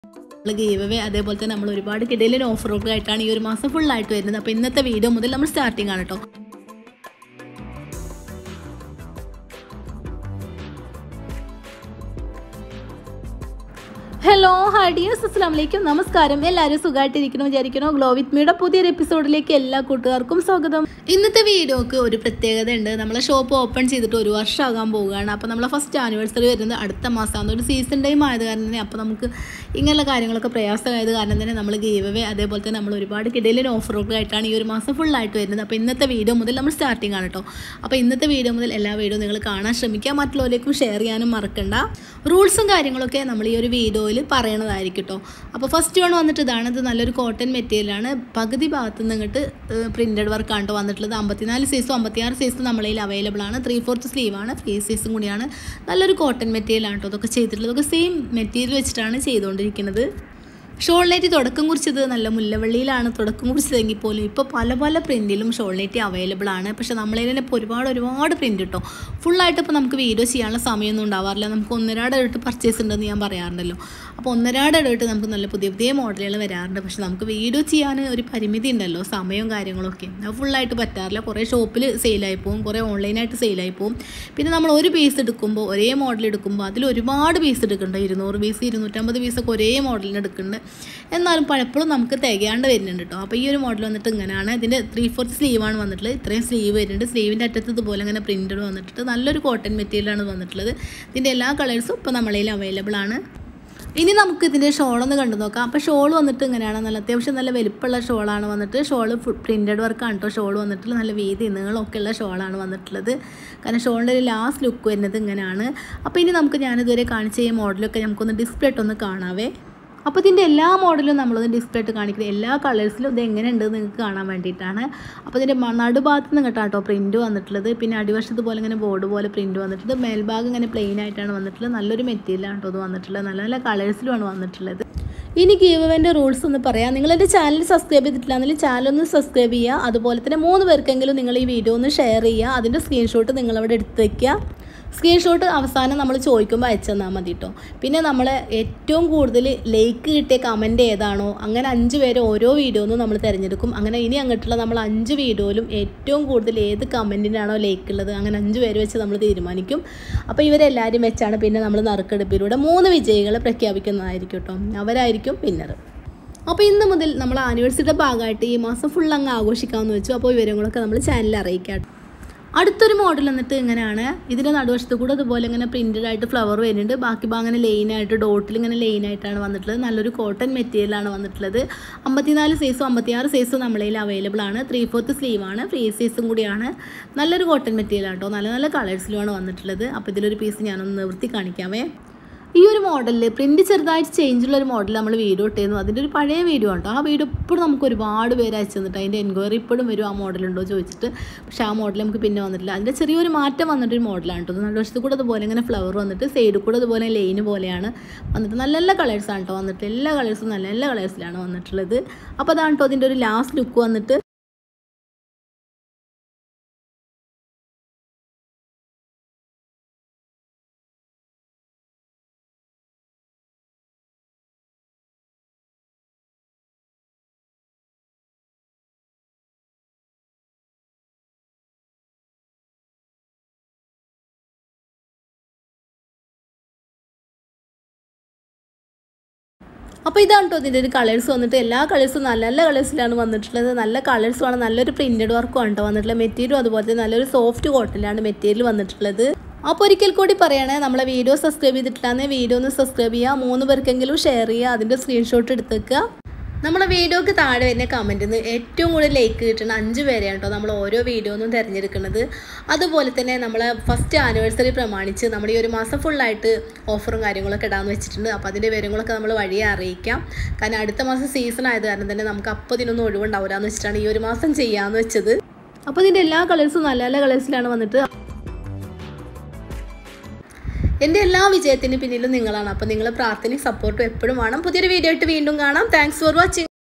നമ്മൾ give away അതേപോലെ തന്നെ നമ്മൾ ഒരുപാട് കിടയിലും ഓഫറൊക്കെ ആയിട്ടാണ് ഈ ഒരു മാസം ഫുള്ളായിട്ട് വരുന്നത് അപ്പോൾ ഇന്നത്തെ വീഡിയോ മുതൽ നമ്മൾ സ്റ്റാർട്ടിംഗ് ആണ് കേട്ടോ ഹലോ ഹായ് ഡിയേഴ്സ് അസ്സാം വലൈക്കും നമസ്കാരം എല്ലാവരും സുഖമായിട്ടിരിക്കണം വിചാരിക്കണോ ഗ്ലോ വിത്ത് മീയുടെ പുതിയൊരു എപ്പിസോഡിലേക്ക് എല്ലാ കൂട്ടുകാർക്കും സ്വാഗതം ഇന്നത്തെ വീഡിയോക്ക് ഒരു പ്രത്യേകത ഉണ്ട് നമ്മളെ ഷോപ്പ് ഓപ്പൺ ചെയ്തിട്ട് ഒരു വർഷമാകാൻ പോവുകയാണ് അപ്പോൾ നമ്മളെ ഫസ്റ്റ് ആനിവേഴ്സറി വരുന്നത് അടുത്ത മാസമാണ് ഒരു സീസൺ ടൈം ആയത് കാരണം തന്നെ അപ്പോൾ നമുക്ക് ഇങ്ങനെയുള്ള കാര്യങ്ങളൊക്കെ പ്രയാസമായത് കാരണം തന്നെ നമ്മൾ ഗീവ് അവേ അതേപോലെ തന്നെ നമ്മൾ ഒരുപാട് കിടയിലും ഓഫറൊക്കെ ആയിട്ടാണ് ഈ ഒരു മാസം ഫുള്ളായിട്ട് വരുന്നത് അപ്പോൾ ഇന്നത്തെ വീഡിയോ മുതൽ നമ്മൾ സ്റ്റാർട്ടിംഗ് ആണ് കേട്ടോ അപ്പോൾ ഇന്നത്തെ വീഡിയോ മുതൽ എല്ലാ വീഡിയോ നിങ്ങൾ കാണാൻ ശ്രമിക്കുക മറ്റുള്ളവരിലേക്കും ഷെയർ ചെയ്യാനും മറക്കണ്ട റൂൾസും കാര്യങ്ങളൊക്കെ നമ്മൾ ഈ ഒരു വീഡിയോയിൽ പറയണതായിരിക്കും കേട്ടോ അപ്പോൾ ഫസ്റ്റ് വൺ വന്നിട്ട് ഇതാണ് ഇത് നല്ലൊരു കോട്ടൺ മെറ്റീരിയലാണ് പകുതി ഭാഗത്ത് നിന്ന് ഇങ്ങോട്ട് പ്രിൻറ്റഡ് വർക്കാണ് കേട്ടോ വന്നിട്ടുള്ളത് അമ്പത്തിനാല് സൈസും അമ്പത്തിയാറ് സൈസും നമ്മളതിൽ അവൈലബിൾ ആണ് ത്രീ ഫോർത്ത് സ്ലീവാണ് ഫ്രീ സൈസും കൂടിയാണ് നല്ലൊരു കോട്ടൺ മെറ്റീരിയലാണ് കേട്ടോ ഇതൊക്കെ ചെയ്തിട്ടുള്ളത് ഇതൊക്കെ സെയിം മെറ്റീരിയൽ വെച്ചിട്ടാണ് ചെയ്തുകൊണ്ടിരിക്കുന്നത് ഷോൾനൈറ്റ് തുടക്കം കുറിച്ചത് നല്ല മുല്ലവള്ളിയിലാണ് തുടക്കം കുറിച്ചതെങ്കിൽ പോലും ഇപ്പോൾ പല പല പ്രിൻറ്റിലും ഷോൾനൈറ്റ് അവൈലബിൾ ആണ് പക്ഷേ നമ്മളതിൽ തന്നെ ഇപ്പോൾ ഒരുപാട് ഒരുപാട് പ്രിൻറ്റ് കിട്ടും ഫുള്ളായിട്ട് ഇപ്പോൾ നമുക്ക് വീഡിയോ ചെയ്യാനുള്ള സമയമൊന്നും ഉണ്ടാവാറില്ല നമുക്ക് ഒന്നരാട് ഇടയിട്ട് പർച്ചേസ് ഉണ്ടെന്ന് ഞാൻ പറയാറുണ്ടല്ലോ അപ്പോൾ ഒന്നരാട് ഇടയിട്ട് നമുക്ക് നല്ല പുതിയ പുതിയ മോഡലുകൾ വരാറുണ്ട് പക്ഷേ നമുക്ക് വീഡിയോ ചെയ്യാൻ ഒരു പരിമിതി ഉണ്ടല്ലോ സമയവും കാര്യങ്ങളൊക്കെ അത് ഫുള്ളായിട്ട് പറ്റാറില്ല കുറേ ഷോപ്പിൽ സെയിലായി പോകും കുറേ ഓൺലൈനായിട്ട് സെയിലായി പോകും പിന്നെ നമ്മൾ ഒരു പീസ് എടുക്കുമ്പോൾ ഒരേ മോഡൽ എടുക്കുമ്പോൾ അതിൽ ഒരുപാട് പീസ് എടുക്കുന്നുണ്ട് ഇരുന്നൂറ് പീസ് ഇരുന്നൂറ്റമ്പത് പീസൊക്കെ ഒരേ മോഡലിന് എടുക്കുന്നുണ്ട് എന്നാലും പലപ്പോഴും നമുക്ക് തികയാണ്ട് വരുന്നുണ്ട് കേട്ടോ അപ്പോൾ ഈ ഒരു മോഡൽ വന്നിട്ട് ഇങ്ങനെയാണ് ഇതിൻ്റെ ത്രീ ഫോർത്ത് സ്ലീവാണ് വന്നിട്ടുള്ളത് ഇത്രയും സ്ലീവ് വരുന്നുണ്ട് സ്ലീവിൻ്റെ അറ്റത്ത് ഇതുപോലെ ഇങ്ങനെ പ്രിൻറ്റഡ് വന്നിട്ട് നല്ലൊരു കോട്ടൺ മെറ്റീരിയലാണ് വന്നിട്ടുള്ളത് ഇതിൻ്റെ എല്ലാ കളേഴ്സും ഇപ്പോൾ നമ്മളതിൽ അവൈലബിൾ ആണ് ഇനി നമുക്ക് ഇതിൻ്റെ ഷോളൊന്ന് കണ്ടു നോക്കാം അപ്പോൾ ഷോൾ വന്നിട്ട് ഇങ്ങനെയാണ് നല്ല അത്യാവശ്യം നല്ല വലിപ്പമുള്ള ഷോളാണ് വന്നിട്ട് ഷോൾ പ്രിൻറ്റഡ് വർക്കാണ് കേട്ടോ ഷോൾ വന്നിട്ട് നല്ല വീതി നീളമൊക്കെ ഉള്ള ഷോളാണ് വന്നിട്ടുള്ളത് കാരണം ഷോളിൻ്റെ ഒരു ലാസ്റ്റ് ലുക്ക് വരുന്നത് ഇങ്ങനെയാണ് അപ്പോൾ ഇനി നമുക്ക് ഞാനിതുവരെ കാണിച്ച ഈ മോഡലൊക്കെ നമുക്കൊന്ന് ഡിസ്പ്ലേ ഇട്ടൊന്ന് കാണാവേ അപ്പോൾ ഇതിൻ്റെ എല്ലാ മോഡലും നമ്മളൊന്ന് ഡിസ്പ്ലേ ഇട്ട് കാണിക്കുന്നത് എല്ലാ കളേഴ്സിലും ഇത് എങ്ങനെ ഉണ്ട് നിങ്ങൾക്ക് കാണാൻ വേണ്ടിയിട്ടാണ് അപ്പോൾ ഇതിൻ്റെ നടുഭാഗത്ത് നിന്ന് കേട്ടോ പ്രിൻറ്റ് വന്നിട്ടുള്ളത് പിന്നെ അടിവശത്ത് പോലെ ഇങ്ങനെ ബോർഡ് പോലെ പ്രിൻറ്റ് വന്നിട്ടുള്ളത് മേൽഭാഗം ഇങ്ങനെ പ്ലെയിൻ ആയിട്ടാണ് വന്നിട്ടുള്ളത് നല്ലൊരു മെറ്റീരിയലാണ് കേട്ടോ ഇത് വന്നിട്ടുള്ളത് നല്ല നല്ല കളേഴ്സിലുമാണ് വന്നിട്ടുള്ളത് ഇനി ഗീവൻ്റെ റൂൾസ് ഒന്ന് പറയാം നിങ്ങൾ എൻ്റെ ചാനൽ സബ്സ്ക്രൈബ് ചെയ്തിട്ടില്ലാന്നെങ്കിൽ ചാനൽ ഒന്ന് സബ്സ്ക്രൈബ് ചെയ്യുക അതുപോലെ തന്നെ മൂന്ന് പേർക്കെങ്കിലും നിങ്ങൾ ഈ വീഡിയോ ഒന്ന് ഷെയർ ചെയ്യുക അതിൻ്റെ സ്ക്രീൻഷോട്ട് നിങ്ങളവിടെ എടുത്ത് വയ്ക്കുക സ്ക്രീൻഷോട്ട് അവസാനം നമ്മൾ ചോദിക്കുമ്പോൾ അയച്ചു തന്നാൽ മതി കേട്ടോ പിന്നെ നമ്മൾ ഏറ്റവും കൂടുതൽ ലൈക്ക് കിട്ടിയ കമൻറ്റ് ഏതാണോ അങ്ങനെ അഞ്ച് പേര് ഓരോ വീഡിയോന്നും നമ്മൾ തിരഞ്ഞെടുക്കും അങ്ങനെ ഇനി അങ്ങോട്ടുള്ള നമ്മൾ അഞ്ച് വീഡിയോയിലും ഏറ്റവും കൂടുതൽ ഏത് കമൻറ്റിനാണോ ലൈക്ക് ഉള്ളത് അങ്ങനെ അഞ്ച് പേര് വെച്ച് നമ്മൾ തീരുമാനിക്കും അപ്പോൾ ഇവരെല്ലാവരും വെച്ചാണ് പിന്നെ നമ്മൾ നറുക്കെടുപ്പിലൂടെ മൂന്ന് വിജയികളെ പ്രഖ്യാപിക്കുന്നതായിരിക്കും കേട്ടോ അവരായിരിക്കും പിന്നർ അപ്പോൾ ഇന്ന് മുതൽ നമ്മൾ ആനിവേഴ്സറിയുടെ ഭാഗമായിട്ട് ഈ മാസം ഫുൾ അങ്ങ് ആഘോഷിക്കാമെന്ന് വെച്ചു അപ്പോൾ വിവരങ്ങളൊക്കെ നമ്മൾ ചാനലിൽ അറിയിക്കാം അടുത്തൊരു മോഡൽ എന്നിട്ട് ഇങ്ങനെയാണ് ഇതിൻ്റെ നടുവശത്ത് കൂടെ അതുപോലെ ഇങ്ങനെ പ്രിൻറ്റഡ് ആയിട്ട് ഫ്ലവർ വരുന്നുണ്ട് ബാക്കി ഭാഗം അങ്ങനെ ലൈനായിട്ട് ഡോട്ടിൽ ഇങ്ങനെ ലൈനായിട്ടാണ് വന്നിട്ടുള്ളത് നല്ലൊരു കോട്ടൺ മെറ്റീരിയലാണ് വന്നിട്ടുള്ളത് അമ്പത്തിനാല് സൈസും അമ്പത്തിയാറ് സൈസും നമ്മളതിൽ അവൈലബിൾ ആണ് ത്രീ ഫോർത്ത് സ്ലീവാണ് ഫ്രീ സൈസും കൂടിയാണ് നല്ലൊരു കോട്ടൺ മെറ്റീരിയൽ കേട്ടോ നല്ല നല്ല കളേഴ്സിലുമാണ് വന്നിട്ടുള്ളത് അപ്പോൾ ഇതിലൊരു പീസ് ഞാനൊന്ന് നിവർത്തി കാണിക്കാമേ ഈ ഒരു മോഡലിൽ പ്രിൻറ്റ് ചെറുതായിട്ട് ചേഞ്ച് ഉള്ള ഒരു മോഡൽ നമ്മൾ വീഡിയോ ഇട്ടിരുന്നു അതിൻ്റെ ഒരു പഴയ വീഡിയോ ഉണ്ടോ ആ വീഡിയോ ഇപ്പോഴും നമുക്ക് ഒരുപാട് പേര് അയച്ചു തന്നിട്ട് അതിൻ്റെ എൻക്വയറി ഇപ്പോഴും വരും ആ മോഡലുണ്ടോ ചോദിച്ചിട്ട് പക്ഷേ ആ മോഡൽ നമുക്ക് പിന്നെ വന്നിട്ടില്ല അതിൻ്റെ ചെറിയൊരു മാറ്റം വന്നിട്ടൊരു മോഡലാണ് കേട്ടോ നടുവശത്ത് കൂടെ അതുപോലെ ഇങ്ങനെ ഫ്ലവർ വന്നിട്ട് സൈഡിൽ കൂടെ അതുപോലെ ലൈന് പോലെയാണ് വന്നിട്ട് നല്ല നല്ല കളേഴ്സാണ് കേട്ടോ വന്നിട്ട് എല്ലാ കളേഴ്സും നല്ല നല്ല കളേഴ്സിലാണ് വന്നിട്ടുള്ളത് അപ്പോൾ അതാണ് കേട്ടോ അതിൻ്റെ ഒരു ലാസ്റ്റ് ലുക്ക് വന്നിട്ട് അപ്പോൾ ഇതാണ് കേട്ടോ ഇതിൻ്റെ ഒരു കളേഴ്സ് വന്നിട്ട് എല്ലാ കളേഴ്സും നല്ല നല്ല കളേഴ്സിലാണ് വന്നിട്ടുള്ളത് നല്ല കളേഴ്സുമാണ് നല്ലൊരു പ്രിൻറ്റഡ് വർക്കും ആണ് കേട്ടോ വന്നിട്ടുള്ളത് മെറ്റീരിയൽ അതുപോലെ തന്നെ നല്ലൊരു സോഫ്റ്റ് കോട്ടണിലാണ് മെറ്റീരിയൽ വന്നിട്ടുള്ളത് അപ്പോൾ ഒരിക്കൽ കൂടി പറയണേ നമ്മളെ വീഡിയോ സബ്സ്ക്രൈബ് ചെയ്തിട്ടില്ലാന്ന് വീഡിയോ ഒന്ന് സബ്സ്ക്രൈബ് ചെയ്യുക മൂന്ന് പേർക്കെങ്കിലും ഷെയർ ചെയ്യുക അതിൻ്റെ സ്ക്രീൻഷോട്ട് എടുത്ത് വെക്കുക നമ്മുടെ വീഡിയോക്ക് താഴെ വരുന്ന കമൻറ്റിൽ നിന്ന് ഏറ്റവും കൂടുതൽ ലൈക്ക് കിട്ടുന്ന അഞ്ച് പേരെയാണ് കേട്ടോ നമ്മൾ ഓരോ വീഡിയോ ഒന്നും തിരഞ്ഞെടുക്കുന്നത് അതുപോലെ തന്നെ നമ്മൾ ഫസ്റ്റ് ആനിവേഴ്സറി പ്രമാണിച്ച് നമ്മുടെ ഈ ഒരു മാസം ഫുള്ളായിട്ട് ഓഫറും കാര്യങ്ങളൊക്കെ ഇടാമെന്ന് വെച്ചിട്ടുണ്ട് അപ്പോൾ അതിൻ്റെ വിവരങ്ങളൊക്കെ നമ്മൾ വഴിയെ അറിയിക്കാം കാരണം അടുത്ത മാസം സീസൺ ആയത് കാരണം തന്നെ നമുക്ക് അപ്പോൾ ഇതിനൊന്നും ഒഴിവുണ്ടാവില്ല എന്ന് വെച്ചിട്ടാണ് ഈ ഒരു മാസം ചെയ്യാമെന്ന് വെച്ചത് അപ്പോൾ ഇതിൻ്റെ എല്ലാ കളേഴ്സും നല്ല നല്ല കളേഴ്സിലാണ് വന്നിട്ട് എൻ്റെ എല്ലാ വിജയത്തിനും പിന്നിലും നിങ്ങളാണ് അപ്പോൾ നിങ്ങളെ പ്രാർത്ഥനയും സപ്പോർട്ടും എപ്പോഴും വേണം പുതിയൊരു വീഡിയോ ആയിട്ട് വീണ്ടും കാണാം താങ്ക്സ് ഫോർ വാച്ചിങ്